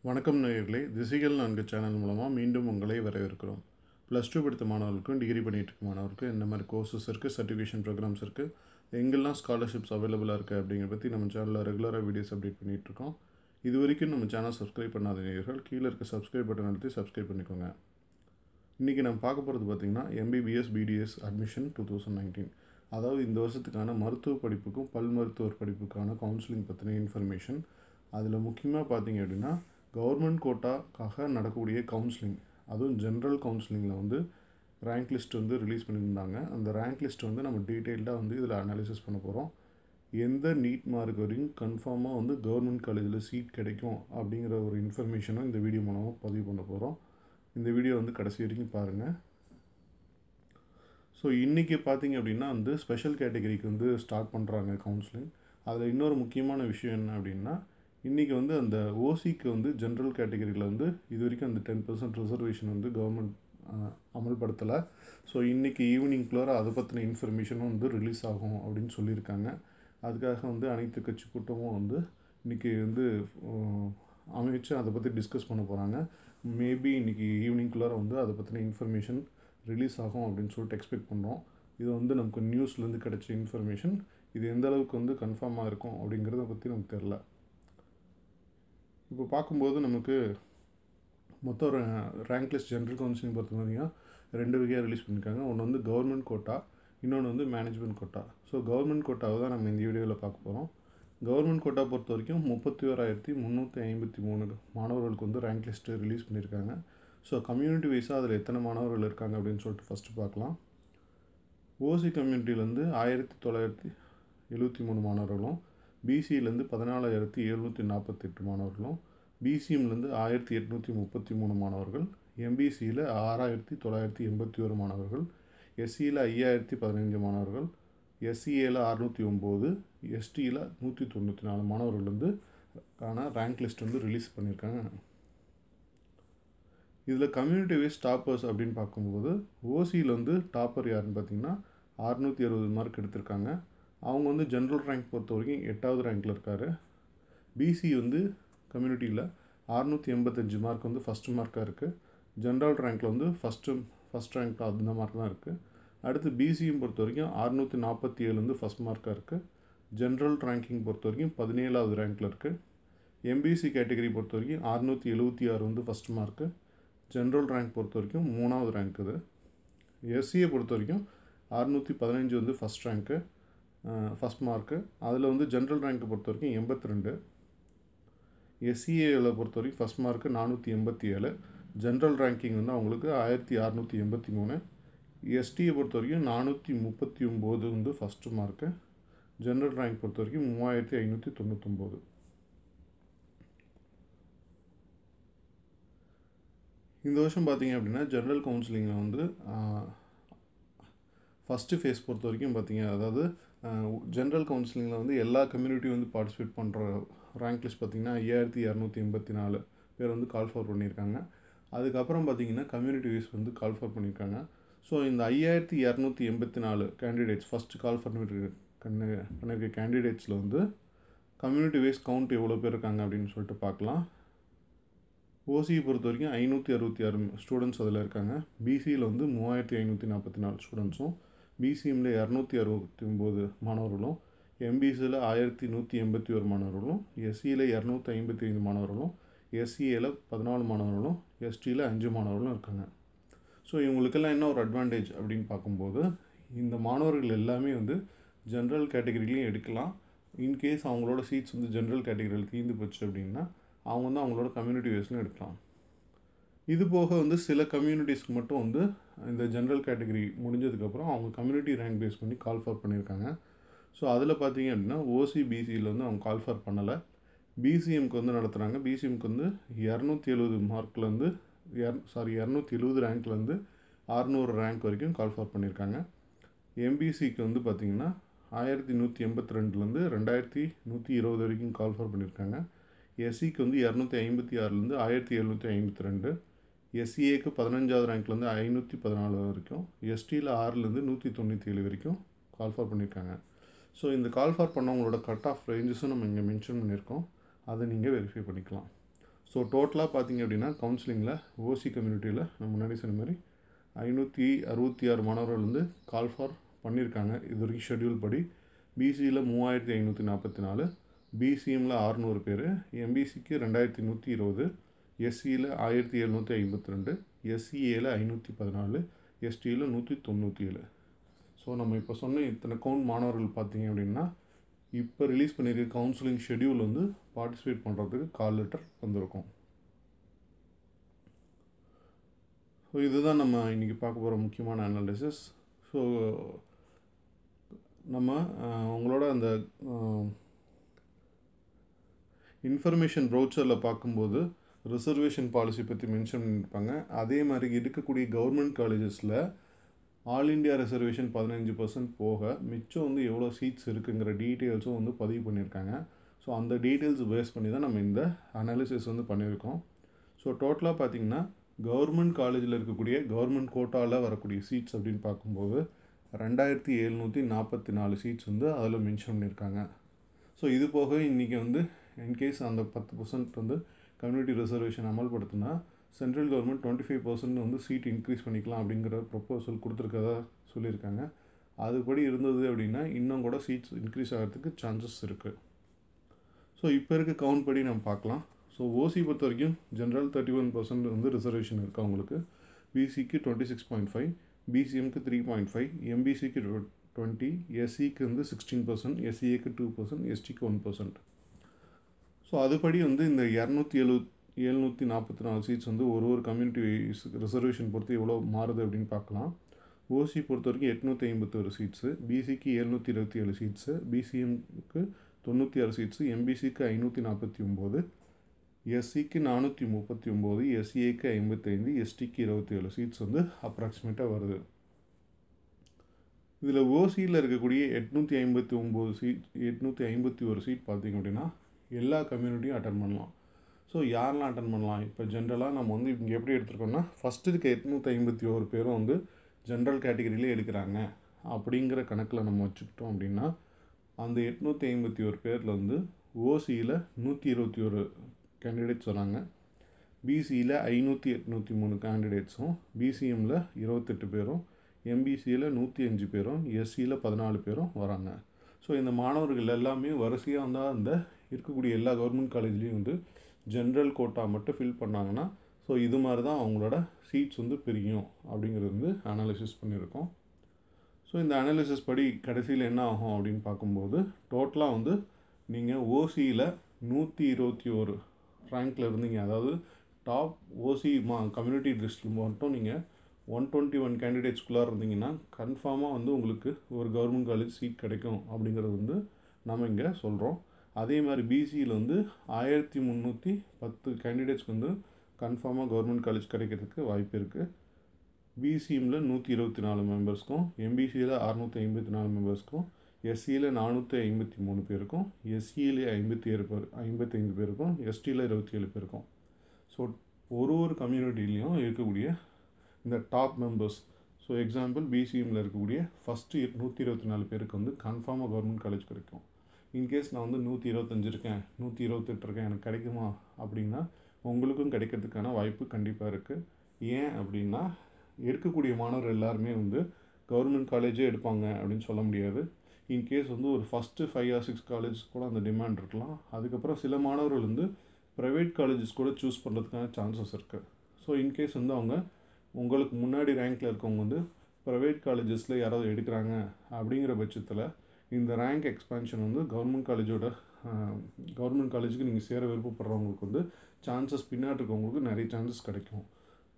வணக்கம் நேயர்களே திசைகள் நான்கு சேனல் மூலமாக மீண்டும் உங்களை வரவேற்கிறோம் ப்ளஸ் டூ படித்த மாணவர்களுக்கும் டிகிரி பண்ணிட்டு இருக்க மாணவருக்கும் என்ன மாதிரி கோர்சஸ் இருக்குது சர்டிஃபிகேஷன் ப்ரோக்ராம்ஸ் இருக்குது எங்கெல்லாம் ஸ்காலர்ஷிப்ஸ் அவைலபிளாக இருக்குது அப்படிங்கிற பற்றி நம்ம சேனலில் ரெகுலராக வீடியோஸ் அப்டேட் பண்ணிகிட்டு இருக்கோம் இது வரைக்கும் நம்ம சேனல் சப்ஸ்கிரைப் பண்ணாத நேயர்கள் கீழே இருக்க சப்ஸ்கிரைப் பட்டன் அழுத்தி சப்ஸ்கிரைப் பண்ணிக்கோங்க இன்றைக்கி நம்ம பார்க்க போகிறது பார்த்திங்கன்னா MBBS BDS admission two thousand nineteen அதாவது இந்த வருஷத்துக்கான மருத்துவ படிப்புக்கும் பல் மருத்துவர் படிப்புக்கான கவுன்சிலிங் பற்றின இன்ஃபர்மேஷன் அதில் முக்கியமாக பார்த்தீங்க அப்படின்னா கவர்மெண்ட் கோட்டாக்காக நடக்கக்கூடிய கவுன்சிலிங் அதுவும் ஜென்ரல் கவுன்சிலிங்கில் வந்து ரேங்க் லிஸ்ட் வந்து ரிலீஸ் பண்ணியிருந்தாங்க அந்த ரேங்க் லிஸ்ட் வந்து நம்ம டீட்டெயில்டாக வந்து இதில் அனாலிசிஸ் பண்ண போகிறோம் எந்த நீட் மார்க் வரையும் கன்ஃபார்மாக வந்து கவர்மெண்ட் காலேஜில் சீட் கிடைக்கும் அப்படிங்கிற ஒரு இன்ஃபர்மேஷனும் இந்த வீடியோ மூலமாக பதிவு பண்ண போகிறோம் இந்த வீடியோ வந்து கடைசி வரைக்கும் பாருங்கள் ஸோ இன்றைக்கி பார்த்தீங்க அப்படின்னா வந்து ஸ்பெஷல் கேட்டகரிக்கு வந்து ஸ்டார்ட் பண்ணுறாங்க கவுன்சிலிங் அதில் இன்னொரு முக்கியமான விஷயம் என்ன அப்படின்னா இன்றைக்கி வந்து அந்த ஓசிக்கு வந்து ஜென்ரல் கேட்டகரியில் வந்து இது வரைக்கும் அந்த டென் பர்சன்ட் ரிசர்வேஷன் வந்து கவர்மெண்ட் அமல்படுத்தலை ஸோ இன்றைக்கி ஈவினிங்குள்ளார அதை பற்றின இன்ஃபர்மேஷனும் வந்து ரிலீஸ் ஆகும் அப்படின்னு சொல்லியிருக்காங்க அதுக்காக வந்து அனைத்து கட்சி கூட்டமும் வந்து இன்றைக்கி வந்து அமைச்சு அதை பற்றி டிஸ்கஸ் பண்ண போகிறாங்க மேபி இன்றைக்கி ஈவினிங்குள்ளார வந்து அதை பற்றின இன்ஃபர்மேஷன் ரிலீஸ் ஆகும் அப்படின்னு சொல்லிட்டு எக்ஸ்பெக்ட் பண்ணுறோம் இது வந்து நமக்கு நியூஸ்லேருந்து கிடைச்ச இன்ஃபர்மேஷன் இது எந்த அளவுக்கு வந்து கன்ஃபார்மாக இருக்கும் அப்படிங்கிறத பற்றி நமக்கு தெரில இப்போ பார்க்கும்போது நமக்கு மொத்தம் ரேங்க் லிஸ்ட் ஜென்ரல் கவுன்சிலிங் பொறுத்த வரைக்கும் ரெண்டு வகையாக ரிலீஸ் பண்ணியிருக்காங்க ஒன்று வந்து கவர்மெண்ட் கோட்டா இன்னொன்று வந்து மேனேஜ்மெண்ட் கோட்டா ஸோ கவர்மெண்ட் கோட்டாவை தான் நம்ம இந்த வீடியோவில் பார்க்க போகிறோம் கவர்மெண்ட் கோட்டா பொறுத்த வரைக்கும் முப்பத்தி ஓராயிரத்தி முந்நூற்றி ஐம்பத்தி மூணு மாணவர்களுக்கு வந்து ரேங்க் லிஸ்ட்டு ரிலீஸ் பண்ணியிருக்காங்க ஸோ கம்யூனிட்டி வைஸாக அதில் எத்தனை மாணவர்கள் இருக்காங்க அப்படின்னு சொல்லிட்டு ஃபஸ்ட்டு பார்க்கலாம் ஓசி கம்யூனிட்டிலேருந்து ஆயிரத்தி தொள்ளாயிரத்தி எழுபத்தி மூணு மாணவர்களும் பிசியிலேருந்து பதினாலாயிரத்தி எழுநூற்றி நாற்பத்தெட்டு மாணவர்களும் பிசிஎம்லேருந்து ஆயிரத்தி எட்நூற்றி முப்பத்தி மூணு மாணவர்கள் எம்பிசியில் ஆறாயிரத்தி தொள்ளாயிரத்தி எண்பத்தி ஒரு மாணவர்கள் எஸ்சியில் ஐயாயிரத்தி பதினைஞ்சு மாணவர்கள் எஸ்சிஏல அறுநூற்றி ஒம்பது எஸ்டியில் நூற்றி தொண்ணூற்றி நாலு மாணவர்கள் வந்து ஆன ரேங்க் லிஸ்ட் வந்து ரிலீஸ் பண்ணியிருக்காங்க இதில் கம்யூனிட்டி வைஸ் டாப்பர்ஸ் அப்படின்னு பார்க்கும்போது ஓசியில் வந்து டாப்பர் யாருன்னு பார்த்தீங்கன்னா அறுநூற்றி அறுபது மார்க் எடுத்திருக்காங்க அவங்க வந்து ஜென்ரல் ரேங்க் பொறுத்த வரைக்கும் எட்டாவது ரேங்க்கில் இருக்கார் பிசி வந்து கம்யூனிட்டியில் அறுநூற்றி எண்பத்தஞ்சு மார்க் வந்து ஃபஸ்ட்டு மார்க்காக இருக்குது ஜென்ரல் ரேங்க்கில் வந்து ஃபஸ்ட்டு ஃபஸ்ட் ரேங்க் அந்த மார்க் தான் இருக்குது அடுத்து பிசியும் பொறுத்த வரைக்கும் அறுநூற்றி நாற்பத்தி ஏழு வந்து ஃபஸ்ட் மார்க்காக இருக்குது ஜென்ரல் ரேங்கிங் பொறுத்த வரைக்கும் பதினேழாவது ரேங்க்கில் இருக்குது எம்பிசி கேட்டகரி பொறுத்த வரைக்கும் அறுநூற்றி எழுபத்தி ஆறு வந்து ஃபஸ்ட் மார்க்கு ஜென்ரல் ரேங்க் பொறுத்த வரைக்கும் மூணாவது ரேங்க் இது எஸ்சியை பொறுத்த வரைக்கும் அறுநூற்றி பதினஞ்சு வந்து ஃபஸ்ட் ரேங்க்கு ஃபஸ்ட் மார்க்கு அதில் வந்து ஜென்ரல் ரேங்க்கை பொறுத்த வரைக்கும் எண்பத்தி ரெண்டு எஸ்சிஏவில் பொறுத்த வரைக்கும் ஃபஸ்ட் மார்க்கு நானூற்றி எண்பத்தி ஏழு ஜென்ரல் ரேங்கிங் வந்து அவங்களுக்கு ஆயிரத்தி அறநூற்றி எண்பத்தி மூணு எஸ்டியை பொறுத்த வரைக்கும் நானூற்றி முப்பத்தி ஒம்பது வந்து ஃபஸ்ட்டு மார்க்கு ஜென்ரல் ரேங்க் பொறுத்த வரைக்கும் மூவாயிரத்தி ஐநூற்றி தொண்ணூத்தொம்பது இந்த வருஷம் பார்த்தீங்க அப்படின்னா ஜென்ரல் கவுன்சிலிங்கில் வந்து ஃபஸ்ட்டு ஃபேஸ் பொறுத்த வரைக்கும் பார்த்தீங்க அதாவது ஜென்ரல் கவுன்சிலிங்கில் வந்து எல்லா கம்யூனிட்டியும் வந்து பார்ட்டிசிபேட் பண்ணுற ரேங்க் லிஸ்ட் பார்த்திங்கன்னா ஐயாயிரத்தி இரநூத்தி எண்பத்தி நாலு பேர் வந்து கால் ஃபார் பண்ணியிருக்காங்க அதுக்கப்புறம் பார்த்தீங்கன்னா கம்யூனிட்டி வைஸ் வந்து கால் ஃபார் பண்ணியிருக்காங்க ஸோ இந்த ஐயாயிரத்தி இரநூத்தி எண்பத்தி நாலு கேண்டிடேட்ஸ் ஃபஸ்ட்டு கால் பண்ணிருக்க பண்ணியிருக்க கேண்டிடேட்ஸில் வந்து கம்யூனிட்டி வைஸ் கவுண்ட் எவ்வளோ பேர் இருக்காங்க அப்படின்னு சொல்லிட்டு பார்க்கலாம் ஓசியை பொறுத்த வரைக்கும் ஐநூற்றி அறுபத்தி ஆறு ஸ்டூடெண்ட்ஸ் அதில் இருக்காங்க பிசியில் வந்து மூவாயிரத்தி ஐநூற்றி நாற்பத்தி நாலு ஸ்டூடெண்ட்ஸும் பிசிஎம்மில் இரநூத்தி அறுபத்தி ஒம்பது மாணவர்களும் எம்பிசியில் ஆயிரத்தி நூற்றி எண்பத்தி ஒரு மாணவர்களும் எஸ்சியில் இரநூத்தி ஐம்பத்தி ஐந்து மாணவர்களும் எஸ்சிஏல பதினாலு மாணவர்களும் எஸ்டியில் அஞ்சு மாணவர்களும் இருக்காங்க ஸோ இவங்களுக்கெல்லாம் என்ன ஒரு அட்வான்டேஜ் அப்படின்னு பார்க்கும்போது இந்த மாணவர்கள் எல்லாமே வந்து ஜென்ரல் கேட்டகரிலையும் எடுக்கலாம் இன்கேஸ் அவங்களோட சீட்ஸ் வந்து ஜென்ரல் கேட்டகரியில் தீர்ந்து போச்சு அப்படின்னா அவங்க வந்து அவங்களோட கம்யூனிட்டி வைஸ்லையும் எடுக்கலாம் இது போக வந்து சில கம்யூனிட்டிஸ்க்கு மட்டும் வந்து இந்த ஜென்ரல் கேட்டகரி முடிஞ்சதுக்கப்புறம் அவங்க கம்யூனிட்டி ரேங்க் பேஸ் பண்ணி கால் ஃபார் பண்ணியிருக்காங்க ஸோ அதில் பார்த்தீங்க அப்படின்னா ஓசி பிசியில் வந்து அவங்க கால் ஃபார் பண்ணலை பிசிஎம்க்கு வந்து நடத்துகிறாங்க பிசிஎம்க்கு வந்து இரநூத்தி எழுபது மார்க்லேருந்து இர சாரி இரநூத்தி எழுபது ரேங்க்லேருந்து அறநூறு ரேங்க் வரைக்கும் கால் ஃபார் பண்ணியிருக்காங்க எம்பிசிக்கு வந்து பார்த்திங்கன்னா ஆயிரத்தி நூற்றி எண்பத்தி ரெண்டுலேருந்து ரெண்டாயிரத்தி நூற்றி இருபது வரைக்கும் கால் ஃபார் பண்ணியிருக்காங்க எஸ்சிக்கு வந்து இரநூத்தி ஐம்பத்தி ஆறுலேருந்து ஆயிரத்தி எழுநூற்றி ஐம்பத்தி ரெண்டு எஸ்சிஏக்கு பதினஞ்சாவது ரேங்க்லேருந்து ஐநூற்றி பதினாலு வரைக்கும் எஸ்டியில் ஆறுலேருந்து நூற்றி தொண்ணூற்றி ஏழு வரைக்கும் கால் ஃபார் பண்ணியிருக்காங்க ஸோ இந்த கால் ஃபார் பண்ணவங்களோட கட் ஆஃப் ரேஞ்சஸும் நம்ம இங்கே மென்ஷன் பண்ணியிருக்கோம் அதை நீங்கள் வெரிஃபை பண்ணிக்கலாம் ஸோ டோட்டலாக பார்த்தீங்க அப்படின்னா கவுன்சிலிங்கில் ஓசி கம்யூனிட்டியில் நான் முன்னாடி சொன்ன மாதிரி ஐநூற்றி அறுபத்தி ஆறு மாணவர்கள் வந்து கால் ஃபார் பண்ணியிருக்காங்க இது வரைக்கும் ஷெட்யூல் படி பிசியில் மூவாயிரத்தி ஐநூற்றி நாற்பத்தி நாலு பிசிஎம்மில் அறுநூறு பேர் எம்பிசிக்கு ரெண்டாயிரத்தி நூற்றி இருபது எஸ்சியில் ஆயிரத்தி எழுநூற்றி ஐம்பத்தி ரெண்டு எஸ்சிஏல ஐநூற்றி பதினாலு எஸ்டியில் நூற்றி தொண்ணூற்றி ஏழு ஸோ நம்ம இப்போ சொன்ன இத்தனை கவுண்ட் மாணவர்கள் பார்த்தீங்க அப்படின்னா இப்போ ரிலீஸ் பண்ணியிருக்க கவுன்சிலிங் ஷெட்யூல் வந்து பார்ட்டிசிபேட் பண்ணுறதுக்கு கால் லெட்டர் வந்திருக்கும் ஸோ இதுதான் நம்ம இன்றைக்கி பார்க்க போகிற முக்கியமான அனாலிசிஸ் ஸோ நம்ம அஹ், உங்களோட அந்த இன்ஃபர்மேஷன் ப்ரௌச்சரில் பார்க்கும்போது ரிசர்வேஷன் பாலிசி பற்றி மென்ஷன் பண்ணியிருப்பாங்க அதே மாதிரி இருக்கக்கூடிய கவர்மெண்ட் காலேஜஸில் ஆல் இண்டியா ரிசர்வேஷன் பதினஞ்சு பர்சன்ட் போக மிச்சம் வந்து எவ்வளோ சீட்ஸ் இருக்குங்கிற டீட்டெயில்ஸும் வந்து பதிவு பண்ணியிருக்காங்க ஸோ அந்த டீட்டெயில்ஸ் பேஸ் பண்ணி தான் நம்ம இந்த அனாலிசிஸ் வந்து பண்ணியிருக்கோம் ஸோ டோட்டலாக பார்த்தீங்கன்னா கவர்மெண்ட் காலேஜில் இருக்கக்கூடிய கவர்மெண்ட் கோட்டாவில் வரக்கூடிய சீட்ஸ் அப்படின்னு பார்க்கும்போது ரெண்டாயிரத்தி எழுநூற்றி நாற்பத்தி நாலு சீட்ஸ் வந்து அதில் மென்ஷன் பண்ணியிருக்காங்க ஸோ இது போக இன்றைக்கி வந்து இன்கேஸ் அந்த பத்து பர்சன்ட் வந்து கம்யூனிட்டி ரிசர்வேஷன் அமல்படுத்தினா central government twenty five percent வந்து சீட் இன்க்ரீஸ் பண்ணிக்கலாம் அப்படிங்கிற ப்ரொப்போசல் கொடுத்துருக்கதா சொல்லியிருக்காங்க அதுபடி இருந்தது அப்படின்னா இன்னும் கூட சீட்ஸ் இன்க்ரீஸ் ஆகிறதுக்கு சான்சஸ் இருக்குது ஸோ இப்போ இருக்க கவுண்ட் படி நம்ம பார்க்கலாம் ஸோ ஓசி பொறுத்த வரைக்கும் ஜென்ரல் தேர்ட்டி ஒன் பர்சன்ட் வந்து ரிசர்வேஷன் இருக்குது அவங்களுக்கு பிசிக்கு டுவெண்ட்டி சிக்ஸ் பாயிண்ட் ஃபைவ் பிசிஎம்க்கு த்ரீ பாயிண்ட் ஃபைவ் எம்பிசிக்கு டுவெண்ட்டி எஸ்சிக்கு வந்து சிக்ஸ்டீன் பர்சன்ட் எஸ்சிஏக்கு டூ பர்சன்ட் எஸ்டிக்கு ஒன் பர்சன்ட் ஸோ அதுபடி வந்து இந்த இரநூத்தி எழுபத் எழுநூற்றி நாற்பத்தி நாலு சீட்ஸ் வந்து ஒரு ஒரு கம்யூனிட்டி ரிசர்வேஷன் பொறுத்து எவ்வளோ மாறுது அப்படின்னு பார்க்கலாம் ஓசி பொறுத்த வரைக்கும் எட்நூற்றி ஐம்பத்தொரு சீட்ஸு பிசிக்கு எழுநூற்றி இருபத்தி ஏழு சீட்ஸு பிசிஎம்க்கு தொண்ணூற்றி ஆறு சீட்ஸு எம்பிசிக்கு ஐநூற்றி நாற்பத்தி ஒம்பது எஸ்சிக்கு நானூற்றி முப்பத்தி ஒம்பது எஸ்சிஏக்கு ஐம்பத்தைந்து எஸ்டிக்கு இருபத்தி ஏழு சீட்ஸ் வந்து அப்ராக்சிமேட்டாக வருது இதில் ஓசியில் இருக்கக்கூடிய எட்நூற்றி ஐம்பத்தி ஒம்பது சீட் எட்நூற்றி ஐம்பத்தி ஒரு சீட் பார்த்திங்க அப்படின்னா எல்லா கம்யூனிட்டியும் அட்டன் பண்ணலாம் ஸோ யாரெல்லாம் அட்டன் பண்ணலாம் இப்போ ஜென்ரலாக நம்ம வந்து இங்கே எப்படி எடுத்துருக்கோம்னா ஃபஸ்ட்டு இருக்க எட்நூற்றி ஐம்பத்தி ஒரு பேரும் வந்து ஜென்ரல் கேட்டகரியிலே எடுக்கிறாங்க அப்படிங்கிற கணக்கில் நம்ம வச்சுக்கிட்டோம் அப்படின்னா அந்த எட்நூற்றி ஐம்பத்தி ஒரு பேரில் வந்து ஓசியில் நூற்றி இருபத்தி ஒரு கேண்டிடேட்ஸ் வராங்க பிசியில் ஐநூற்றி எட்நூற்றி மூணு கேண்டிடேட்ஸும் பிசிஎம்மில் இருபத்தெட்டு பேரும் எம்பிசியில் நூற்றி அஞ்சு பேரும் எஸ்சியில் பதினாலு பேரும் வராங்க ஸோ இந்த மாணவர்கள் எல்லாமே வரிசையாக வந்தால் அந்த இருக்கக்கூடிய எல்லா கவர்மெண்ட் காலேஜ்லேயும் வந்து ஜென்ரல் கோட்டா மட்டும் ஃபில் பண்ணாங்கன்னா ஸோ இது மாதிரி தான் அவங்களோட சீட்ஸ் வந்து பிரியும் அப்படிங்கிறது வந்து அனாலிசிஸ் பண்ணியிருக்கோம் ஸோ இந்த அனாலிசிஸ் படி கடைசியில் என்ன ஆகும் அப்படின்னு பார்க்கும்போது டோட்டலாக வந்து நீங்கள் ஓசியில் நூற்றி இருபத்தி ஒரு ரேங்க்கில் இருந்தீங்க அதாவது டாப் ஓசி மா கம்யூனிட்டி லிஸ்ட்டில் மட்டும் நீங்கள் ஒன் டுவெண்ட்டி ஒன் கேண்டிடேட்ஸ்குள்ளே இருந்தீங்கன்னா கன்ஃபார்மாக வந்து உங்களுக்கு ஒரு கவர்மெண்ட் காலேஜ் சீட் கிடைக்கும் அப்படிங்கிறது வந்து நம்ம இங்கே சொல்கிறோம் அதே மாதிரி பிசியில் வந்து ஆயிரத்தி முந்நூற்றி பத்து கேண்டிடேட்ஸ்க்கு வந்து கன்ஃபார்மாக கவர்மெண்ட் காலேஜ் கிடைக்கிறதுக்கு வாய்ப்பு இருக்குது பிசிஎம்மில் நூற்றி இருபத்தி நாலு மெம்பர்ஸ்க்கும் எம்பிசியில் அறநூற்றி ஐம்பத்தி நாலு மெம்பர்ஸ்க்கும் எஸ்சியில் நானூற்றி ஐம்பத்தி மூணு பேருக்கும் எஸ்சியில் ஐம்பத்தி ஏழு பேர் ஐம்பத்தைந்து பேருக்கும் எஸ்டியில் இருபத்தி ஏழு பேருக்கும் ஸோ ஒரு ஒரு கம்யூனிட்டிலையும் இருக்கக்கூடிய இந்த டாப் மெம்பர்ஸ் ஸோ எக்ஸாம்பிள் பிசிஎம்மில் இருக்கக்கூடிய ஃபஸ்ட்டு நூற்றி இருபத்தி நாலு பேருக்கு வந்து கன்ஃபார்மாக கவர்மெண்ட் காலேஜ் கிடைக்கும் இன்கேஸ் நான் வந்து நூற்றி இருபத்தஞ்சு இருக்கேன் நூற்றி இருபத்தெட்டு இருக்கேன் எனக்கு கிடைக்குமா அப்படின்னா உங்களுக்கும் கிடைக்கிறதுக்கான வாய்ப்பு கண்டிப்பாக இருக்குது ஏன் அப்படின்னா எடுக்கக்கூடிய மாணவர் எல்லாருமே வந்து கவர்மெண்ட் காலேஜே எடுப்பாங்க அப்படின்னு சொல்ல முடியாது இன்கேஸ் வந்து ஒரு first five or six college கூட அந்த டிமாண்ட் இருக்கலாம் அதுக்கப்புறம் சில மாணவர்கள் வந்து ப்ரைவேட் காலேஜஸ் கூட சூஸ் பண்ணுறதுக்கான சான்சஸ் இருக்குது ஸோ இன்கேஸ் வந்து அவங்க உங்களுக்கு முன்னாடி ரேங்க்கில் இருக்கவங்க வந்து ப்ரைவேட் காலேஜஸில் யாராவது எடுக்கிறாங்க அப்படிங்கிற பட்சத்தில் இந்த ரேங்க் எக்ஸ்பான்ஷன் வந்து கவர்மெண்ட் காலேஜோட கவர்மெண்ட் காலேஜுக்கு நீங்கள் சேர விருப்பப்படுறவங்களுக்கு வந்து சான்சஸ் பின்னாடி இருக்கவங்களுக்கு நிறைய சான்சஸ் கிடைக்கும்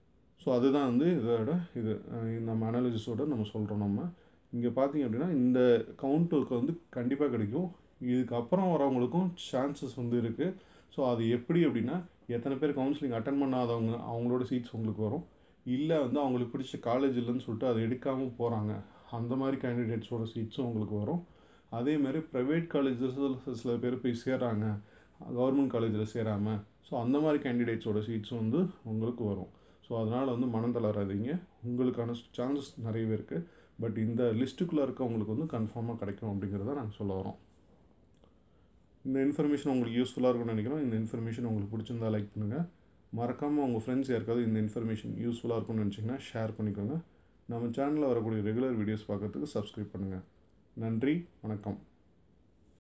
ஸோ அதுதான் வந்து இதோட இது நம்ம அனாலிசிஸோட நம்ம சொல்கிறோம் நம்ம இங்கே பார்த்தீங்க அப்படின்னா இந்த கவுண்ட்டுக்கு வந்து கண்டிப்பாக கிடைக்கும் இதுக்கப்புறம் வரவங்களுக்கும் சான்சஸ் வந்து இருக்குது ஸோ அது எப்படி அப்படின்னா எத்தனை பேர் கவுன்சிலிங் அட்டன் பண்ணாதவங்க அவங்களோட சீட்ஸ் உங்களுக்கு வரும் இல்லை வந்து அவங்களுக்கு பிடிச்ச காலேஜ் இல்லைன்னு சொல்லிட்டு அதை எடுக்காமல் போகிறாங்க அந்த மாதிரி கேண்டிடேட்ஸோட சீட்ஸும் உங்களுக்கு வரும் அதேமாதிரி ப்ரைவேட் காலேஜஸ் சில பேர் போய் சேர்றாங்க கவர்மெண்ட் காலேஜில் சேராமல் ஸோ அந்த மாதிரி கேண்டிடேட்ஸோட சீட்ஸும் வந்து உங்களுக்கு வரும் ஸோ அதனால் வந்து மனம் தளராதீங்க உங்களுக்கான சான்சஸ் நிறையவே இருக்குது பட் இந்த லிஸ்ட்டுக்குள்ளே இருக்கவங்களுக்கு வந்து கன்ஃபார்மாக கிடைக்கும் அப்படிங்கிறத நாங்கள் சொல்ல வரோம் இந்த இன்ஃபர்மேஷன் உங்களுக்கு யூஸ்ஃபுல்லாக இருக்கும்னு நினைக்கிறோம் இந்த இன்ஃபர்மேஷன் உங்களுக்கு பிடிச்சிருந்தா லைக் பண்ணுங்கள் மறக்காமல் உங்கள் ஃப்ரெண்ட்ஸ் யாருக்காவது இந்த இன்ஃபர்மேஷன் யூஸ்ஃபுல்லாக இருக்கும்னு நினச்சிங்கன்னா ஷேர் பண்ணிக்கோங்க நம்ம சேனலில் வரக்கூடிய ரெகுலர் வீடியோஸ் பார்க்கறதுக்கு சப்ஸ்கிரைப் பண்ணுங்கள் நன்றி வணக்கம்